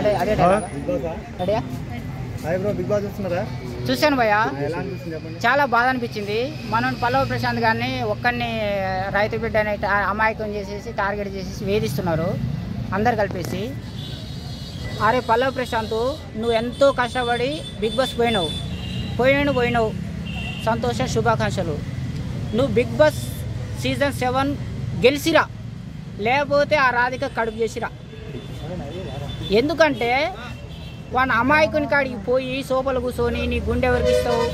అదే- అదే dialogue. Big boss రెడీయా హాయ్ బ్రో బిగ్ బాస్ చూస్తున్నారా చూశాను భయ్య ఎలా అనిపిస్తుంది చెప్పండి చాలా బాధ అనిపించింది మనం పల్లవ ప్రశాంత్ గారిని ఒక్కరిని రైతు బిడ్డ అనే టా- అమాయకం చేసేసి టార్గెట్ చేసేసి వేధిస్తున్నారు అందరు కలిపేసి అరే పల్లవ ప్రశాంత్ నువ్వు ఎంతో కష్టపడి బిగ్ బాస్ పోయినావు పోయినాడు పోయినావు సంతోష శుభాకాంక్షలు నువ్వు బిగ్ బాస్ సీజన్ సెవెన్ గెలిచిరా లేకపోతే ఆ రాధిక కడుపు చేసిరా ఎందుకంటే వాడిని అమాయకుని కాడికి పోయి సోపలు కూర్చొని నీ గుండె ఎవరికి ఇస్తావు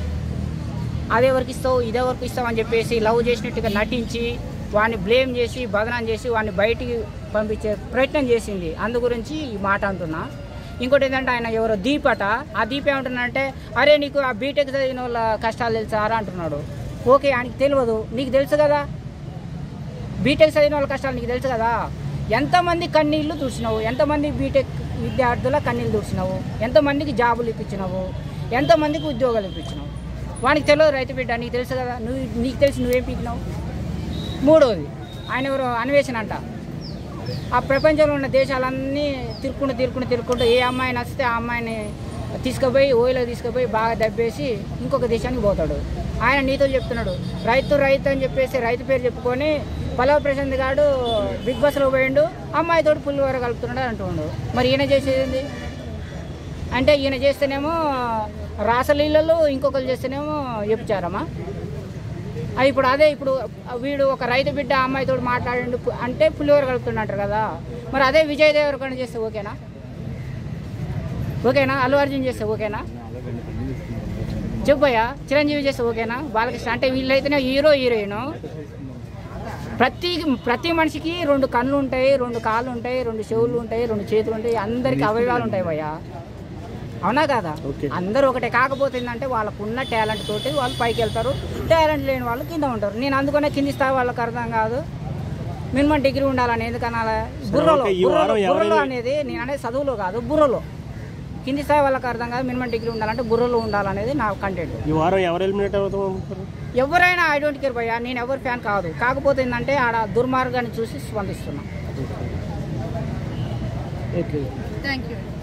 అదే ఎవరికి ఇస్తావు ఇదే వరకు ఇస్తావు అని చెప్పేసి లవ్ చేసినట్టుగా నటించి వాడిని బ్లేమ్ చేసి బదనాం చేసి వాడిని బయటికి పంపించే ప్రయత్నం చేసింది అందు గురించి ఈ మాట అంటున్నా ఇంకోటి ఏంటంటే ఆయన ఎవరో దీప్ అట ఆ దీప్ ఏమంటున్నాడంటే అరే నీకు ఆ బీటెక్ చదివిన వాళ్ళ కష్టాలు తెలుసారా అంటున్నాడు ఓకే ఆయనకి తెలియదు నీకు తెలుసు కదా బీటెక్ చదివిన వాళ్ళ కష్టాలు నీకు తెలుసు కదా ఎంతమంది కన్నీళ్ళు తుడిచినావు ఎంతమంది బీటెక్ విద్యార్థుల కన్నీళ్ళు తుడిచినావు ఎంతమందికి జాబులు ఇప్పించినావు ఎంతమందికి ఉద్యోగాలు ఇప్పించినావు వానికి తెలియదు రైతు బిడ్డ నీకు తెలుసు కదా నువ్వు నీకు తెలిసి నువ్వేం పీకినావు మూడోది ఆయన ఎవరు అన్వేషణ అంట ఆ ప్రపంచంలో ఉన్న దేశాలన్నీ తిరుక్కుంటూ తిరుక్కుంటూ తిరుక్కుంటూ ఏ అమ్మాయి నచ్చితే ఆ అమ్మాయిని తీసుకుపోయి ఓయిలో తీసుకుపోయి బాగా దబ్బేసి ఇంకొక దేశానికి పోతాడు ఆయన నీతో చెప్తున్నాడు రైతు రైతు అని చెప్పేసి రైతు పేరు చెప్పుకొని పల్లవ ప్రశాంత్ గారు బిగ్ బాస్లో పోయిండు అమ్మాయితోటి పుల్లివర కలుపుతున్నాడు అంటుండు మరి ఈయన చేసేది ఏంది? అంటే ఈయన చేస్తేనేమో రాసలీలలో ఇంకొకరు చేస్తేనేమో చెప్చారమ్మా అది ఇప్పుడు అదే ఇప్పుడు వీడు ఒక రైతు బిడ్డ అమ్మాయితో మాట్లాడిండు పు- అంటే పులిహోర కలుపుతుండంటారు కదా మరి అదే విజయ్ దేవరకొండ చేస్తే ఓకేనా ఓకేనా అల్లు అర్జున్ చేస్తే ఓకేనా చెప్పయ్యా చిరంజీవి చేస్తే ఓకేనా బాలకృష్ణ అంటే వీళ్ళైతేనే హీరో హీరోయిన్ ప్రతి ప్రతి మనిషికి రెండు కళ్ళు ఉంటాయి రెండు కాళ్ళు ఉంటాయి రెండు చెవులు ఉంటాయి రెండు చేతులు ఉంటాయి అందరికి అవయవాలు ఉంటాయి భయ్యా అవునా కదా ఓకే. అందరూ ఒకటే కాకపోతే ఏంటంటే వాళ్ళకున్న టాలెంట్ తోటి వాళ్ళు పైకి వెళ్తారు టాలెంట్ లేని వాళ్ళు కింద ఉంటారు నేను అందుకనే కింది స్థాయి వాళ్ళకి అర్థం కాదు మినిమం డిగ్రీ ఉండాలని ఎందుకు అనాలి బుర్రలో ఓకే, ఈ వారం బుర్రలో బుర్రలో ఎవరైనా- అనేది నేను అనేది చదువులో కాదు బుర్రలో కింది స్థాయి వాళ్ళకి అర్థం కాదు మినిమం డిగ్రీ ఉండాలంటే బుర్రలో ఉండాలనేది నా కంటెంట్ ఈ వారం ఎవరు ఎలిమినేట్ అవుతాం అనుకుంటారు ఎవరైనా ఐ డోంట్ కేర్ భయ్యా నేను ఎవరి ఫ్యాన్ కాదు కాకపోతే ఏంటంటే ఆడ దుర్మార్గాన్ని చూసి స్పందిస్తున్నా ఓకే థ్యాంక్ యూ